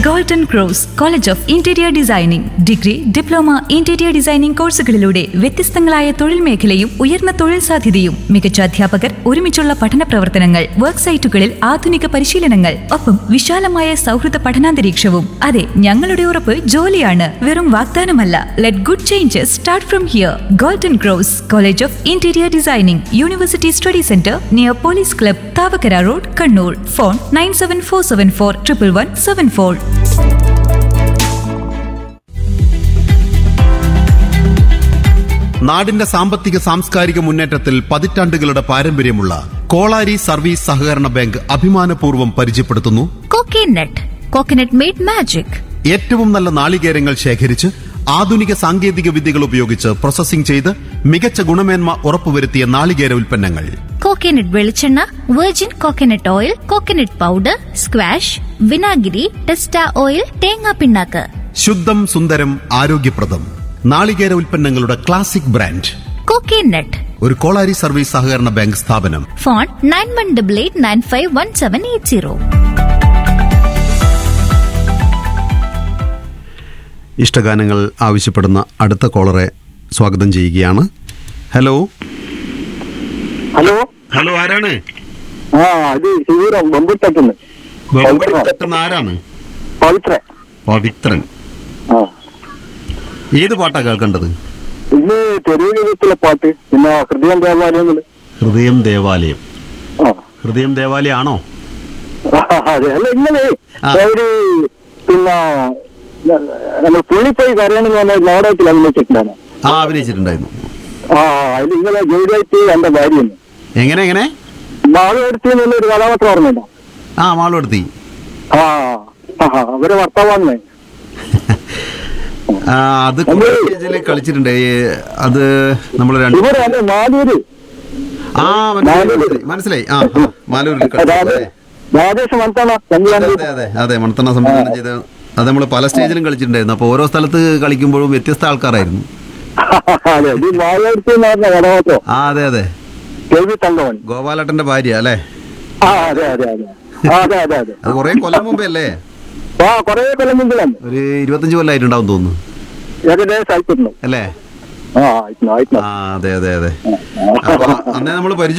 Golden Cross college of interior designing degree diploma interior designing കോഴ്സുകളിലൂടെ വ്യത്യസ്തങ്ങളായ തൊഴിൽ മേഖലയും ഉയർന്ന തൊഴിൽ സാധ്യതയും മികച്ച അധ്യാപകർ ഒരുമിച്ചുള്ള പഠന പ്രവർത്തനങ്ങൾ വർക്ക് സൈറ്റുകളിൽ ആധുനിക പരിശീലനങ്ങൾ ഒപ്പം വിശാലമായ സൗഹൃദ പഠനാന്തരീക്ഷവും അതെ ഞങ്ങളുടെ ഉറപ്പ് ജോലിയാണ് വെറും വാഗ്ദാനമല്ല let good changes start from here Golden Cross college of interior designing university study centre near police club Thavakkara road Kannur phone nine seven four seven four triple one seven four നാടിന്റെ സാമ്പത്തിക സാംസ്കാരിക മുന്നേറ്റത്തിൽ പതിറ്റാണ്ടുകളുടെ പാരമ്പര്യമുള്ള കോളാരി സർവീസ് സഹകരണ ബാങ്ക് അഭിമാനപൂർവ്വം പരിചയപ്പെടുത്തുന്നു coconut coconut made magic ഏറ്റവും നല്ല നാളികേരങ്ങൾ ശേഖരിച്ച് ആധുനിക സാങ്കേതിക വിദ്യകൾ ഉപയോഗിച്ച് പ്രോസസ്സിംഗ് ചെയ്ത് മികച്ച ഗുണമേന്മ ഉറപ്പുവരുത്തിയ നാളികേര ഉൽപ്പന്നങ്ങൾ കോക്കനട്ട് വെളിച്ചെണ്ണ virgin coconut oil coconut powder squash വിനാഗിരി ടെസ്റ്റ ഓയിൽ തേങ്ങാ പിണ്ണാക്ക് ശുദ്ധം സുന്ദരം ആരോഗ്യപ്രദം നാളികേര ഉൽപ്പന്നങ്ങളുടെ ക്ലാസിക് ബ്രാൻഡ് കോക്കനട്ട് ഒരു കോളാരി സർവീസ് സഹകരണ ബാങ്ക് സ്ഥാപനം phone nine one double eight nine five one seven eight zero ഇഷ്ടഗാനങ്ങൾ ആവശ്യപ്പെടുന്ന അടുത്ത കോളറെ സ്വാഗതം ചെയ്യുകയാണ് ഹലോ ഹലോ ഹലോ ആരാണ് ആ ഇത് ശിവരം ബമ്പുട്ടക്കുന്ന് പെട്ടെന്ന് ആരാണ് പവിത്ര പവിത്രൻ ആ ഏത് പാട്ടാ കേൾക്കേണ്ടത് ഇന്ന് തെരുവുകത്തിലെ പാട്ട് പിന്നെ ഹൃദയം ദേവാലയങ്ങള് ഹൃദയം ദേവാലയം ആ ഹൃദയം ദേവാലയം ആണോ അതെ അല്ല ഇന്നലെ ആ. ഒരു പിന്നെ നമ്മൾ പുള്ളിപ്പോയി കരയണെന്ന് പറഞ്ഞ നാടകത്തിൽ അഭിനയിച്ചിട്ടുണ്ടാണ് ആ അഭിനയിച്ചിട്ടുണ്ടായിരുന്നു ആ അതിൽ ഇന്നലെ ജോലിയായിട്ട് എന്റെ ഭാര്യയാണ് എങ്ങനെ എങ്ങനെ മാളെടുത്തി എന്നുള്ള ഒരു കഥാപാത്രം ഓർമ്മയുണ്ടോ ആ മാളെടുത്തി ആ ആ അവരെ ഭർത്താവാണ് ആ അത് സ്റ്റേജിൽ കളിച്ചിട്ടുണ്ട് ഈ അത് നമ്മൾ രണ്ട് ഇവര് അല്ലെ മാലൂര് ആ മനസ്സിലായി മനസ്സിലായി. മനസ്സിലായി ആ ആ, മാലൂരിൽ കളിച്ചത് അതെ. രാജേഷ് മന്താണ അതെ സംവിധാനം അതെ അതെ അതെ മണത്തണ്ണ സംവിധാനം ചെയ്ത അത് നമ്മൾ പല സ്റ്റേജിലും കളിച്ചിട്ടുണ്ടായിരുന്നു അപ്പോൾ ഓരോ സ്ഥലത്ത് കളിക്കുമ്പോഴും വ്യത്യസ്ത ആൾക്കാരായിരുന്നു അതെ ഇത് മാലൂർത്തി എന്ന് പറഞ്ഞ കഥാപാത്രം ആ അതെ അതെ കെ വി തങ്കവൻ ഗോപാലേട്ടന്റെ ഭാര്യ അല്ലേ ആ അതെ അതെ അതെ ആ, അതെ അതെ അതെ അത് കുറെ കൊല്ലം മുമ്പേ അല്ലേ ആ കൊറേ കൊല്ലം മുമ്പിലാണ് ഒരു ഇരുപത്തഞ്ച് കൊല്ലമായിട്ടുണ്ടാവും തോന്നുന്നു ഏകദേശം ആയിട്ടുണ്ട് അല്ലേ ആ ആയിട്ടുണ്ട് ആയിട്ടുണ്ട് ആ അതെ അതെ അതെ അപ്പൊ അന്നേ നമ്മൾ പരിചയം